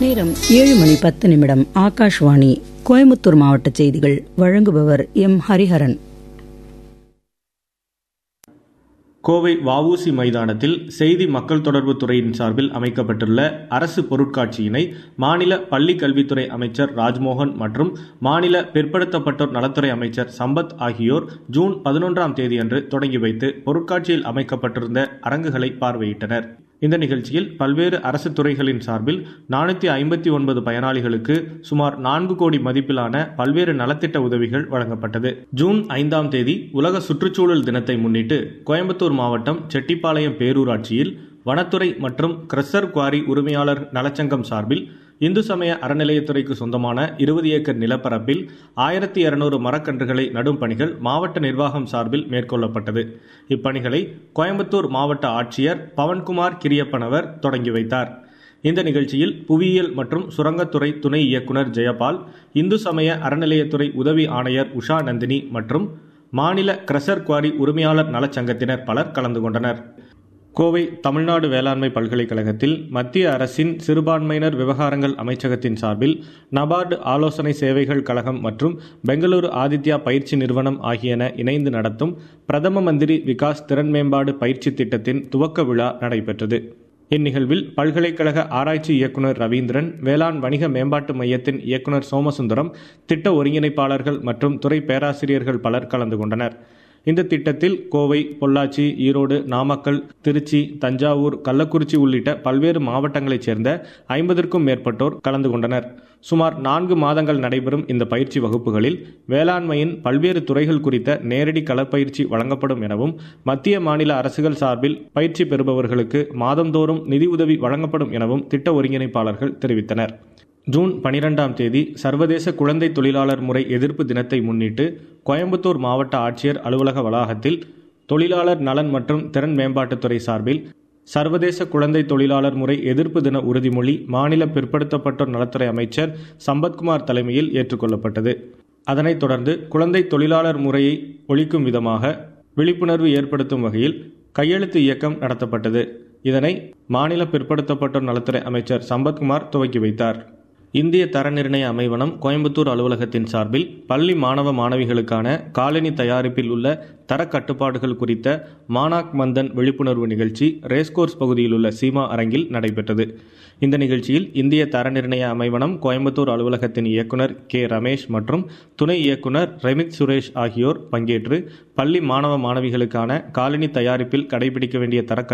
நேரம் ஏழு மணி பத்து நிமிடம் ஆகாஷ்வாணி கோயம்புத்தூர் மாவட்ட செய்திகள் வழங்குபவர் எம் ஹரிஹரன் கோவை வஉசி மைதானத்தில் செய்தி மக்கள் தொடர்பு துறையின் சார்பில் அமைக்கப்பட்டுள்ள அரசு பொருட்காட்சியினை மாநில பள்ளிக் கல்வித்துறை அமைச்சர் ராஜ்மோகன் மற்றும் மாநில பிற்படுத்தப்பட்டோர் நலத்துறை அமைச்சர் சம்பத் ஆகியோர் ஜூன் பதினொன்றாம் தேதியன்று தொடங்கி வைத்து பொருட்காட்சியில் அமைக்கப்பட்டிருந்த அரங்குகளை பார்வையிட்டனர் இந்த நிகழ்ச்சியில் பல்வேறு அரசு துறைகளின் சார்பில் நானூற்றி ஐம்பத்தி ஒன்பது பயனாளிகளுக்கு சுமார் நான்கு கோடி மதிப்பிலான பல்வேறு நலத்திட்ட உதவிகள் வழங்கப்பட்டது ஜூன் ஐந்தாம் தேதி உலக சுற்றுச்சூழல் தினத்தை முன்னிட்டு கோயம்புத்தூர் மாவட்டம் செட்டிப்பாளையம் பேரூராட்சியில் வனத்துறை மற்றும் கிரஷர் குவாரி உரிமையாளர் நலச்சங்கம் சார்பில் இந்து சமய அறநிலையத்துறைக்கு சொந்தமான இருபது ஏக்கர் நிலப்பரப்பில் ஆயிரத்தி இருநூறு மரக்கன்றுகளை நடும் பணிகள் மாவட்ட நிர்வாகம் சார்பில் மேற்கொள்ளப்பட்டது இப்பணிகளை கோயம்புத்தூர் மாவட்ட ஆட்சியர் பவன்குமார் கிரியப்பனவர் தொடங்கி வைத்தார் இந்த நிகழ்ச்சியில் புவியியல் மற்றும் சுரங்கத்துறை துணை இயக்குனர் ஜெயபால் இந்து சமய அறநிலையத்துறை உதவி ஆணையர் உஷா நந்தினி மற்றும் மாநில கிரஷர் குவாரி உரிமையாளர் நலச்சங்கத்தினர் பலர் கலந்து கொண்டனர் கோவை தமிழ்நாடு வேளாண்மை பல்கலைக்கழகத்தில் மத்திய அரசின் சிறுபான்மையினர் விவகாரங்கள் அமைச்சகத்தின் சார்பில் நபார்டு ஆலோசனை சேவைகள் கழகம் மற்றும் பெங்களூரு ஆதித்யா பயிற்சி நிறுவனம் ஆகியன இணைந்து நடத்தும் பிரதம மந்திரி விகாஸ் திறன் மேம்பாடு பயிற்சி திட்டத்தின் துவக்க விழா நடைபெற்றது இந்நிகழ்வில் பல்கலைக்கழக ஆராய்ச்சி இயக்குநர் ரவீந்திரன் வேளாண் வணிக மேம்பாட்டு மையத்தின் இயக்குநர் சோமசுந்தரம் திட்ட ஒருங்கிணைப்பாளர்கள் மற்றும் துறை பேராசிரியர்கள் பலர் கலந்து கொண்டனர் இந்த திட்டத்தில் கோவை பொள்ளாச்சி ஈரோடு நாமக்கல் திருச்சி தஞ்சாவூர் கள்ளக்குறிச்சி உள்ளிட்ட பல்வேறு மாவட்டங்களைச் சேர்ந்த ஐம்பதற்கும் மேற்பட்டோர் கலந்து கொண்டனர் சுமார் நான்கு மாதங்கள் நடைபெறும் இந்த பயிற்சி வகுப்புகளில் வேளாண்மையின் பல்வேறு துறைகள் குறித்த நேரடி களப்பயிற்சி வழங்கப்படும் எனவும் மத்திய மாநில அரசுகள் சார்பில் பயிற்சி பெறுபவர்களுக்கு மாதந்தோறும் நிதி உதவி வழங்கப்படும் எனவும் திட்ட ஒருங்கிணைப்பாளர்கள் தெரிவித்தனர் ஜூன் பனிரெண்டாம் தேதி சர்வதேச குழந்தை தொழிலாளர் முறை எதிர்ப்பு தினத்தை முன்னிட்டு கோயம்புத்தூர் மாவட்ட ஆட்சியர் அலுவலக வளாகத்தில் தொழிலாளர் நலன் மற்றும் திறன் மேம்பாட்டுத்துறை சார்பில் சர்வதேச குழந்தை தொழிலாளர் முறை எதிர்ப்பு தின உறுதிமொழி மாநில பிற்படுத்தப்பட்டோர் நலத்துறை அமைச்சர் சம்பத்குமார் தலைமையில் ஏற்றுக்கொள்ளப்பட்டது அதனைத் தொடர்ந்து குழந்தை தொழிலாளர் முறையை ஒழிக்கும் விதமாக விழிப்புணர்வு ஏற்படுத்தும் வகையில் கையெழுத்து இயக்கம் நடத்தப்பட்டது இதனை மாநில பிற்படுத்தப்பட்டோர் நலத்துறை அமைச்சர் சம்பத்குமார் துவக்கி வைத்தார் இந்திய தர நிர்ணய அமைவனம் கோயம்புத்தூர் அலுவலகத்தின் சார்பில் பள்ளி மாணவ மாணவிகளுக்கான காலனி தயாரிப்பில் உள்ள தர கட்டுப்பாடுகள் குறித்த மானாக் மந்தன் விழிப்புணர்வு நிகழ்ச்சி ரேஸ்கோர்ஸ் பகுதியில் உள்ள சீமா அரங்கில் நடைபெற்றது இந்த நிகழ்ச்சியில் இந்திய தர நிர்ணய அமைவனம் கோயம்புத்தூர் அலுவலகத்தின் இயக்குனர் கே ரமேஷ் மற்றும் துணை இயக்குனர் ரெமித் சுரேஷ் ஆகியோர் பங்கேற்று பள்ளி மாணவ மாணவிகளுக்கான காலனி தயாரிப்பில் கடைபிடிக்க வேண்டிய தர